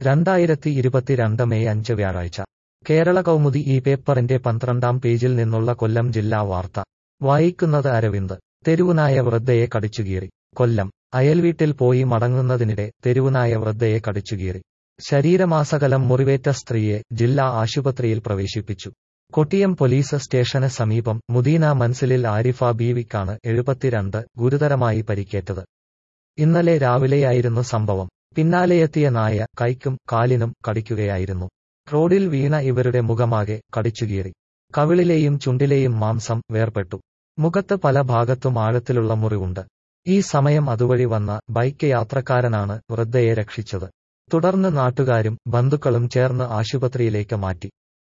രണ്ടായിരത്തി ഇരുപത്തിരണ്ട് മെയ് അഞ്ച് വ്യാഴാഴ്ച കേരള കൗമുദി ഈ പേപ്പറിന്റെ പന്ത്രണ്ടാം പേജിൽ നിന്നുള്ള കൊല്ലം ജില്ലാ വാർത്ത വായിക്കുന്നത് അരവിന്ദ് തെരുവുനായ വൃദ്ധയെ കടിച്ചുകീറി കൊല്ലം അയൽവീട്ടിൽ പോയി മടങ്ങുന്നതിനിടെ തെരുവുനായ വൃദ്ധയെ കടിച്ചുകീറി ശരീരമാസകലം മുറിവേറ്റ സ്ത്രീയെ ജില്ലാ ആശുപത്രിയിൽ പ്രവേശിപ്പിച്ചു കൊട്ടിയം പോലീസ് സ്റ്റേഷന് സമീപം മുദീന മൻസിലിൽ ആരിഫ ബീവിക്കാണ് എഴുപത്തിരണ്ട് ഗുരുതരമായി പരിക്കേറ്റത് ഇന്നലെ രാവിലെയായിരുന്നു സംഭവം പിന്നാലെയെത്തിയ നായ കൈക്കും കാലിനും കടിക്കുകയായിരുന്നു റോഡിൽ വീണ ഇവരുടെ മുഖമാകെ കടിച്ചുകീറി കവിളിലെയും ചുണ്ടിലെയും മാംസം വേർപെട്ടു മുഖത്ത് പല ഭാഗത്തും ആഴത്തിലുള്ള മുറിവുണ്ട് ഈ സമയം അതുവഴി വന്ന ബൈക്ക് യാത്രക്കാരനാണ് വൃദ്ധയെ രക്ഷിച്ചത് തുടർന്ന് നാട്ടുകാരും ബന്ധുക്കളും ചേർന്ന് ആശുപത്രിയിലേക്ക് മാറ്റി